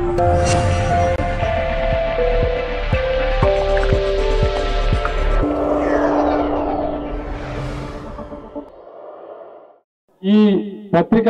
ఈ పత్రిక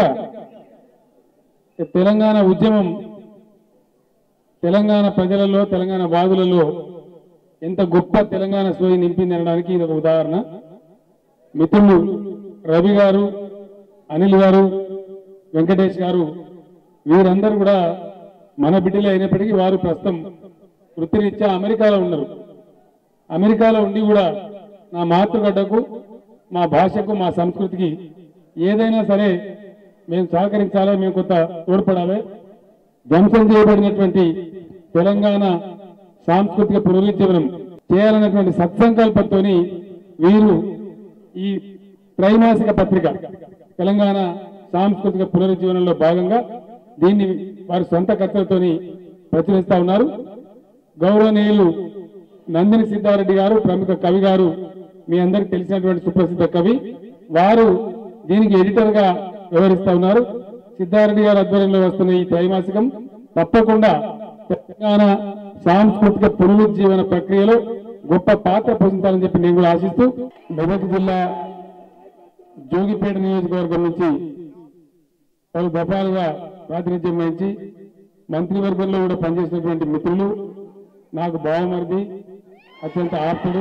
తెలంగాణ ఉద్యమం తెలంగాణ ప్రజలలో తెలంగాణ వాదులలో ఎంత గొప్ప తెలంగాణ సోయి నింపింది అనడానికి ఇది ఒక ఉదాహరణ మిత్రులు రవి గారు అనిల్ గారు వెంకటేష్ గారు వీరందరూ కూడా మన బిడ్డలే అయినప్పటికీ వారు ప్రస్తుతం వృత్తిరీత్యా అమెరికాలో ఉన్నారు అమెరికాలో ఉండి కూడా నా మాతృగడ్డకు మా భాషకు మా సంస్కృతికి ఏదైనా సరే మేము సహకరించాలి మేము కొంత తోడ్పడాలి ధ్వంసం చేయబడినటువంటి తెలంగాణ సాంస్కృతిక పునరుజ్జీవనం చేయాలన్నటువంటి సత్సంకల్పంతో వీరు ఈ త్రైమాసిక పత్రిక తెలంగాణ సాంస్కృతిక పునరుజ్జీవనంలో భాగంగా దీన్ని వారి సొంత ఖర్చులతోని ప్రచురిస్తా ఉన్నారు గౌరవనీయులు నందిని సిద్ధారెడ్డి గారు ప్రముఖ కవి గారు మీ అందరికి తెలిసినటువంటి సుప్రసిద్ధ కవి వారు దీనికి ఎడిటర్ గా వ్యవహరిస్తా ఉన్నారు సిద్ధారెడ్డి గారి ఆధ్వర్యంలో వస్తున్న ఈ త్రైమాసికం తప్పకుండా తెలంగాణ సాంస్కృతిక పునరుజ్జీవన ప్రక్రియలో గొప్ప పాత్ర పోషించాలని చెప్పి నేను కూడా ఆశిస్తూ మెదక్ జిల్లా జోగిపేట నియోజకవర్గం నుంచి పలు దఫాలుగా ప్రాతినిధ్యం వహించి మంత్రివర్గంలో కూడా పనిచేసినటువంటి మిత్రులు నాకు బావమరిది అత్యంత ఆప్తుడు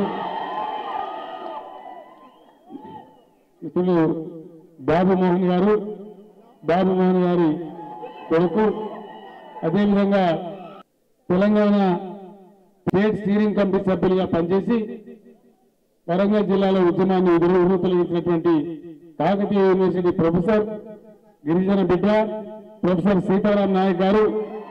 మిత్రులు బాబు మోహన్ గారు బాబు మోహన్ గారి కొడుకు అదేవిధంగా తెలంగాణ స్టేట్ స్టీరింగ్ కమిటీ సభ్యులుగా పనిచేసి వరంగల్ జిల్లాలో ఉద్యమాన్ని ఉరుతొలగించినటువంటి కాకతీయ యూనివర్సిటీ ప్రొఫెసర్ గిరిజన బిడ్డ ప్రొఫెసర్ సీతారాం నాయక్ గారు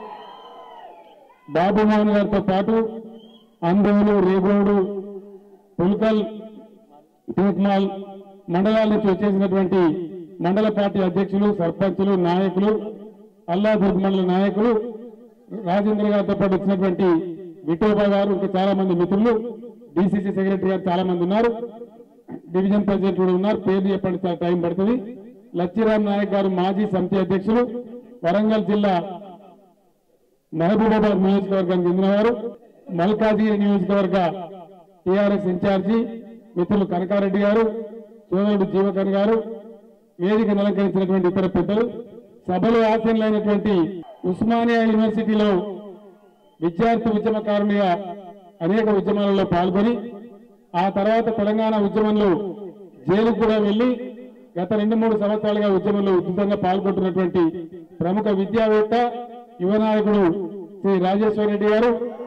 బాబు మోహన్ గారితో పాటు అందోలు రేగోడు పుల్కల్ తీర్మాల్ మండలాల నుంచి వచ్చేసినటువంటి మండల పార్టీ అధ్యక్షులు సర్పంచులు నాయకులు అల్లాదుర్గ్ మండల నాయకులు రాజేంద్ర గారితో పాటు వచ్చినటువంటి విఠోబా గారు ఇంకా చాలా మంది మిత్రులు డిసిసి సెక్రటరీ గారు చాలా మంది ఉన్నారు డివిజన్ ప్రెసిడెంట్ కూడా ఉన్నారు పేరు చెప్పండి చాలా టైం పడుతుంది లచ్చిరామ్ నాయక్ గారు మాజీ సమితి అధ్యక్షులు వరంగల్ జిల్లా మహబూబాబాద్ నియోజకవర్గానికి చెందినవారు మల్కాజిగిరి నియోజకవర్గ టిఆర్ఎస్ ఇన్ఛార్జి మిత్రులు కనకారెడ్డి గారు సోదరుడు జీవకన్ గారు వేదిక అలంకరించినటువంటి ఇతర పెద్దలు సభలో ఆశీనులైనటువంటి ఉస్మానియా యూనివర్సిటీలో విద్యార్థి ఉద్యమకారునిగా అనేక ఉద్యమాలలో పాల్గొని ఆ తర్వాత తెలంగాణ ఉద్యమంలో జైలుకు కూడా వెళ్లి గత రెండు మూడు సంవత్సరాలుగా ఉద్యమంలో ఉధృతంగా పాల్గొంటున్నటువంటి ప్రముఖ విద్యావేత్త యువ నాయకుడు శ్రీ రాజేశ్వర రెడ్డి గారు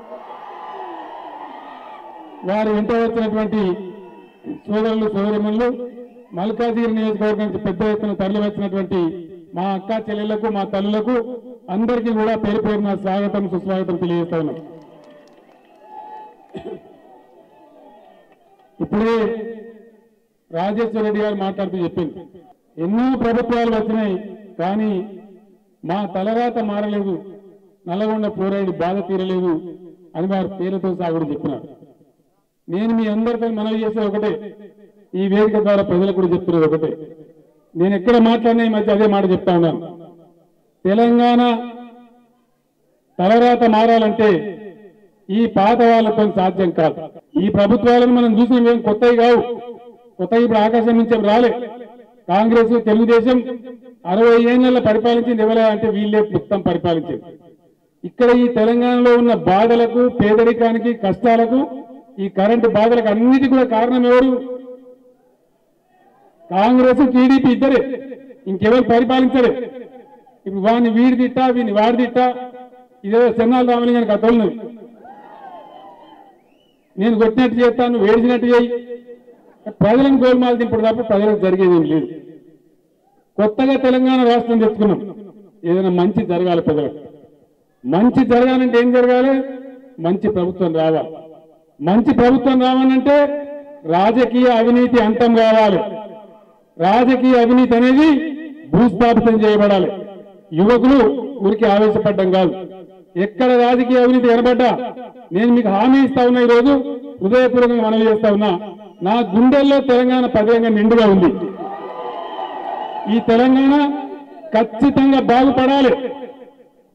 వారి వెంట వచ్చినటువంటి సోదరులు సోదరిమణులు మల్కాజిగిరి నియోజకవర్గం నుంచి పెద్ద ఎత్తున తరలి వచ్చినటువంటి మా అక్క చెల్లెళ్లకు మా తల్లులకు అందరికీ కూడా పేరు పేరున స్వాగతం సుస్వాగతం తెలియజేస్తా ఉన్నాం ఇప్పుడే రాజేశ్వర రెడ్డి గారు మాట్లాడుతూ చెప్పింది ఎన్నో ప్రభుత్వాలు వచ్చినాయి కానీ మా తలరాత మారలేదు నల్లగొండ ఫ్లోరైడ్ బాధ తీరలేదు అని వారి పేరుతో సాగుడు చెప్పినారు నేను మీ అందరితో మనవి చేసేది ఒకటే ఈ వేదిక ద్వారా ప్రజలకు కూడా చెప్తున్నది ఒకటే నేను ఎక్కడ మాట్లాడినా ఈ మధ్య అదే మాట చెప్తా ఉన్నాను తెలంగాణ తలరాత మారాలంటే ఈ పాత వాళ్ళతో సాధ్యం కాదు ఈ ప్రభుత్వాలను మనం చూసిన ఏం కొత్తవి కావు కొత్తవి ఇప్పుడు ఆకాశం నుంచి ఏం రాలే కాంగ్రెస్ తెలుగుదేశం అరవై ఏళ్ళ పరిపాలించింది ఎవరే అంటే వీళ్ళే మొత్తం పరిపాలించింది ఇక్కడ ఈ తెలంగాణలో ఉన్న బాధలకు పేదరికానికి కష్టాలకు ఈ కరెంటు బాధలకు అన్నిటి కూడా కారణం ఎవరు కాంగ్రెస్ టీడీపీ ఇద్దరే ఇంకెవరు పరిపాలించరే ఇప్పుడు వాడిని వీడి తిట్టా వీడిని వాడి తిట్టా ఇదేదో చెన్నాలు రామలింగానికి అతను నేను కొట్టినట్టు చేస్తాను నువ్వు ఏడిచినట్టు చేయి ప్రజలను గోల్మాలు దింపుడు తప్ప ప్రజలకు జరిగేది ఏం లేదు కొత్తగా తెలంగాణ రాష్ట్రం తెచ్చుకున్నాం ఏదైనా మంచి జరగాలి ప్రజలకు మంచి జరగాలంటే ఏం జరగాలి మంచి ప్రభుత్వం రావాలి మంచి ప్రభుత్వం రావాలంటే రాజకీయ అవినీతి అంతం కావాలి రాజకీయ అవినీతి అనేది భూస్థాపితం చేయబడాలి యువకులు ఊరికి ఆవేశపడ్డం కాదు ఎక్కడ రాజకీయ అవినీతి కనబడ్డా నేను మీకు హామీ ఇస్తా ఉన్నా ఈ రోజు హృదయపూర్వకంగా మనవి చేస్తా ఉన్నా నా గుండెల్లో తెలంగాణ పదిలంగా నిండుగా ఉంది ఈ తెలంగాణ ఖచ్చితంగా బాగుపడాలి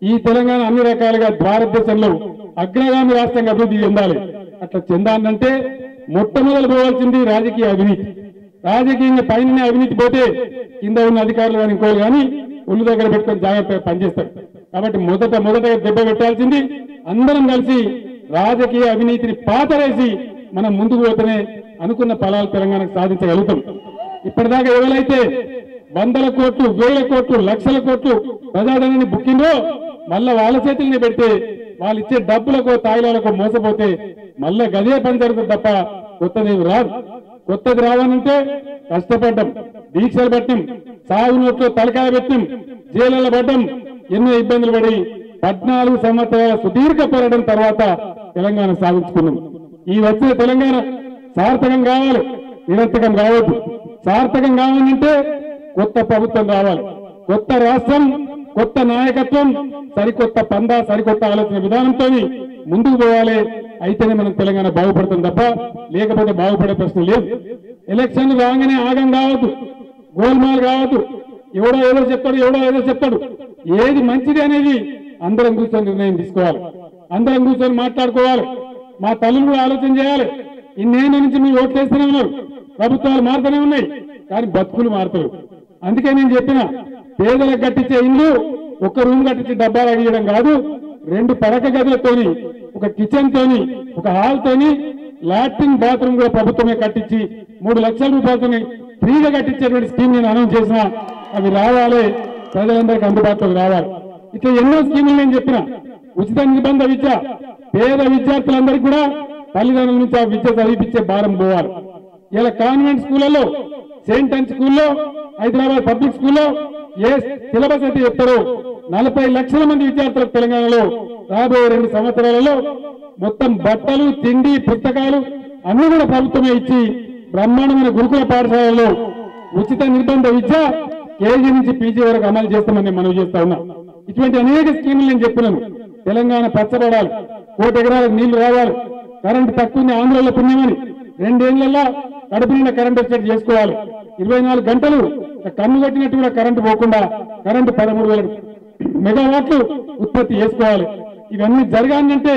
ఈ తెలంగాణ అన్ని రకాలుగా భారతదేశంలో అగ్రగామి రాష్ట్రంగా అభివృద్ధి చెందాలి అట్లా చెందాలంటే మొట్టమొదలు పోవాల్సింది రాజకీయ అవినీతి రాజకీయంగా పైన అవినీతి పోతే కింద ఉన్న అధికారులు కానీ ఇంకోరు కానీ ఒళ్ళు దగ్గర పెట్టుకొని జాగ్రత్తగా పనిచేస్తారు కాబట్టి మొదట మొదట దెబ్బ పెట్టాల్సింది అందరం కలిసి రాజకీయ అవినీతిని పాతరేసి మనం ముందుకు పోతేనే అనుకున్న ఫలాలు తెలంగాణకు సాధించగలుగుతాం ఇప్పటిదాకా ఎవరైతే వందల కోట్లు వేల కోట్లు లక్షల కోట్లు ప్రజాధనాన్ని బుక్కిందో మళ్ళా వాళ్ళ చేతుల్ని పెడితే వాళ్ళు ఇచ్చే డబ్బులకు తాయిలాలకు మోసపోతే మళ్ళా గదే పని జరుగుతుంది తప్ప కొత్తది రాదు కొత్తది రావాలంటే కష్టపడ్డం దీక్షలు పట్టిం సాగు నోట్లో తలకాయ పెట్టిం జైళ్ళ పడ్డం ఎన్నో ఇబ్బందులు పడి పద్నాలుగు సంవత్సరాల సుదీర్ఘ పోరాటం తర్వాత తెలంగాణ సాధించుకున్నాం ఈ వచ్చిన తెలంగాణ సార్థకం కావాలి నిరంతకం కావద్దు సార్థకం కావాలంటే కొత్త ప్రభుత్వం రావాలి కొత్త రాష్ట్రం కొత్త నాయకత్వం సరికొత్త పందా సరికొత్త ఆలోచన విధానంతో ముందుకు పోవాలి అయితేనే మనం తెలంగాణ బాగుపడుతుంది తప్ప లేకపోతే బాగుపడే ప్రశ్న లేదు ఎలక్షన్ రాగానే ఆగం కావద్దు గోల్మాల్ కావద్దు ఎవడో ఏదో చెప్తాడు ఎవడో ఏదో చెప్తాడు ఏది మంచిది అనేది అందరం కూర్చొని నిర్ణయం తీసుకోవాలి అందరం కూర్చొని మాట్లాడుకోవాలి మా తల్లులు కూడా ఆలోచన చేయాలి ఇన్నేళ్ళ నుంచి మీ ఓట్లు వేస్తూనే ఉన్నారు ప్రభుత్వాలు మారుతూనే ఉన్నాయి కానీ బతుకులు మారుతారు అందుకే నేను చెప్పిన పేదలకు కట్టించే ఇల్లు ఒక రూమ్ కట్టించి డబ్బాలు అడిగడం కాదు రెండు పడక గదులతోని ఒక కిచెన్ తోని ఒక హాల్ తోని లాట్రిన్ బాత్రూమ్ కూడా ప్రభుత్వమే కట్టించి మూడు లక్షల రూపాయలతోని ఫ్రీగా కట్టించేటువంటి స్కీమ్ నేను అనౌన్స్ చేసిన అవి రావాలి ప్రజలందరికీ అందుబాటులోకి రావాలి ఇట్లా ఎన్నో స్కీములు నేను చెప్పిన ఉచిత నిబంధ విద్య పేద విద్యార్థులందరికీ కూడా తల్లిదండ్రుల నుంచి ఆ విద్య చదివిపించే భారం పోవాలి ఇలా కాన్వెంట్ స్కూళ్ళలో సెయింట్ అండ్ స్కూల్లో హైదరాబాద్ పబ్లిక్ స్కూల్లో ఏ సిలబస్ అయితే చెప్తారో నలభై లక్షల మంది విద్యార్థులకు తెలంగాణలో రాబోయే రెండు సంవత్సరాలలో మొత్తం బట్టలు తిండి పుస్తకాలు అన్ని కూడా ప్రభుత్వమే ఇచ్చి బ్రహ్మాండమైన గురుకుల పాఠశాలలో ఉచిత నిర్బంధ విద్య కేజీ నుంచి పీజీ వరకు అమలు చేస్తామని నేను మనవి చేస్తా ఉన్నా ఇటువంటి అనేక స్కీములు నేను చెప్పినాను తెలంగాణ పచ్చబడాలి కోటి ఎకరాలకు నీళ్లు రావాలి కరెంటు తక్కువ ఉంది ఆంధ్రలో పుణ్యమని రెండేళ్లలో కడుపు నిండా కరెంట్ వచ్చేట్టు చేసుకోవాలి ఇరవై నాలుగు గంటలు కన్ను కట్టినట్టు కూడా కరెంటు పోకుండా కరెంటు పదమూడు వేల మెగావాట్లు ఉత్పత్తి చేసుకోవాలి ఇవన్నీ జరగాలంటే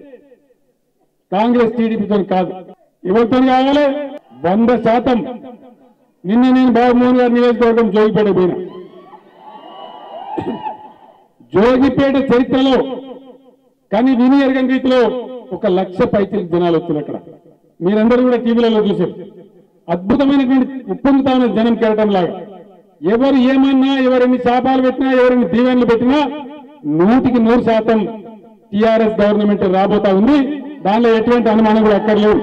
కాంగ్రెస్ టీడీపీతో కాదు ఎవరితో కావాలి వంద శాతం నిన్న నేను బాబుమోహన్ గారి నియోజకవర్గం జోగిపేట పోయినా జోగిపేట చరిత్రలో కానీ విని ఎరగని రీతిలో ఒక లక్ష పైచీలకు జనాలు వచ్చిన అక్కడ మీరందరూ కూడా టీవీలలో చూశారు అద్భుతమైనటువంటి ఉప్పొంగుతా ఉన్న జనం కెరటం లాగా ఎవరు ఏమన్నా ఎవరిని శాపాలు పెట్టినా ఎవరిని దీవెనలు పెట్టినా నూటికి నూరు శాతం టిఆర్ఎస్ గవర్నమెంట్ రాబోతా ఉంది దానిలో ఎటువంటి అనుమానం కూడా అక్కర్లేదు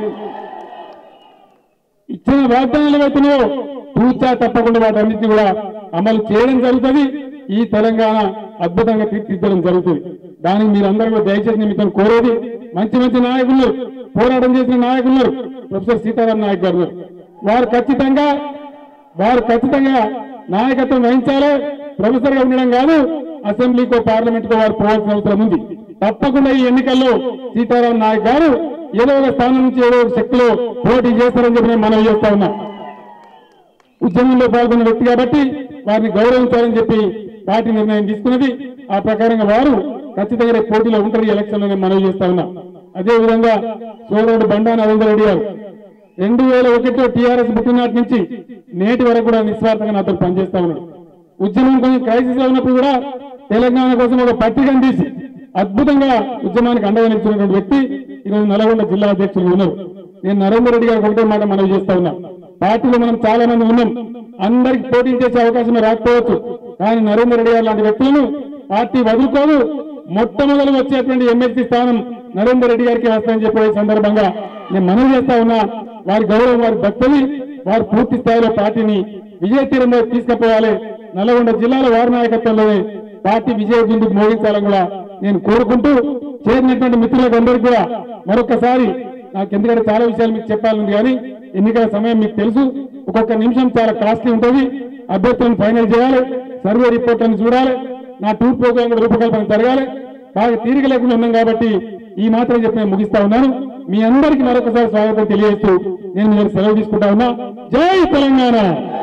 ఇచ్చిన వాగ్దానాలు ఏవైతున్నాయో తూచా తప్పకుండా వాటన్నిటిని కూడా అమలు చేయడం జరుగుతుంది ఈ తెలంగాణ అద్భుతంగా తీర్చిదిద్దడం జరుగుతుంది దానికి మీరందరూ కూడా దయచేసి నిమిత్తం కోరేది మంచి మంచి నాయకులు పోరాటం చేసిన నాయకులు ప్రొఫెసర్ సీతారాం నాయక్ గారు ఉన్నారు. వారు ఖచ్చితంగా వారు ఖచ్చితంగా నాయకత్వం వహించాలి ప్రొఫెసర్ గా ఉండడం కాదు అసెంబ్లీకో పార్లమెంట్ కో వారు పోవాల్సిన అవసరం ఉంది తప్పకుండా ఈ ఎన్నికల్లో సీతారాం నాయక్ గారు ఏదో ఒక స్థానం నుంచి ఏదో ఒక శక్తిలో పోటీ చేస్తారని చెప్పి నేను మనవి చేస్తా ఉన్నా ఉద్యమంలో పాల్గొన్న వ్యక్తి కాబట్టి వారిని గౌరవించాలని చెప్పి పార్టీ నిర్ణయం తీసుకున్నది ఆ ప్రకారంగా వారు ఖచ్చితంగా రేపు పోటీలో ఉంటారు ఈ ఎలక్షన్ లో నేను మనవి చేస్తా ఉన్నా అదే విధంగా సోదరుడు బండా నరేంద్ర రెడ్డి గారు రెండు వేల ఒకటిలో టీఆర్ఎస్ పుట్టినాటి నుంచి నేటి వరకు కూడా నిస్వార్థంగా నాతో పనిచేస్తా ఉన్నాడు ఉద్యమం కొంచెం క్రైసిస్ లో ఉన్నప్పుడు కూడా తెలంగాణ కోసం ఒక పత్రికను తీసి అద్భుతంగా ఉద్యమానికి అండగా నిలిచినటువంటి వ్యక్తి ఈరోజు నల్గొండ జిల్లా అధ్యక్షులు ఉన్నారు నేను నరేందర్ రెడ్డి గారికి ఒకటే మాట మనవి చేస్తా ఉన్నా పార్టీలో మనం చాలా మంది ఉన్నాం అందరికి పోటీ చేసే అవకాశం రాకపోవచ్చు కానీ నరేందర్ రెడ్డి గారు లాంటి వ్యక్తులను పార్టీ వదులుకోదు మొట్టమొదలు వచ్చేటువంటి ఎమ్మెల్సీ స్థానం నరేందర్ రెడ్డి గారికి వస్తాయని చెప్పే సందర్భంగా నేను మనవి చేస్తా ఉన్నా వారి గౌరవం వారి భక్తులు వారు పూర్తి స్థాయిలో పార్టీని విజయ తీరంలో తీసుకుపోవాలి నల్గొండ జిల్లాలో వారి నాయకత్వంలోనే పార్టీ విజయ బిందుకు మోగించాలని కూడా నేను కోరుకుంటూ చేరినటువంటి మిత్రులకు అందరికీ కూడా మరొకసారి నాకు ఎందుకంటే చాలా విషయాలు మీకు చెప్పాలని కానీ ఎన్నికల సమయం మీకు తెలుసు ఒక్కొక్క నిమిషం చాలా కాస్ట్లీ ఉంటుంది అభ్యర్థులను ఫైనల్ చేయాలి సర్వే రిపోర్ట్లను చూడాలి నా టూర్ ప్రోగ్రామ్ కూడా రూపకల్పన జరగాలి బాగా తీరిక లేకుండా ఉన్నాం కాబట్టి ఈ మాత్రం చెప్పి నేను ముగిస్తా ఉన్నాను మీ అందరికీ మరొకసారి స్వాగతం తెలియజేస్తూ నేను మీరు సెలవు తీసుకుంటా ఉన్నా జై తెలంగాణ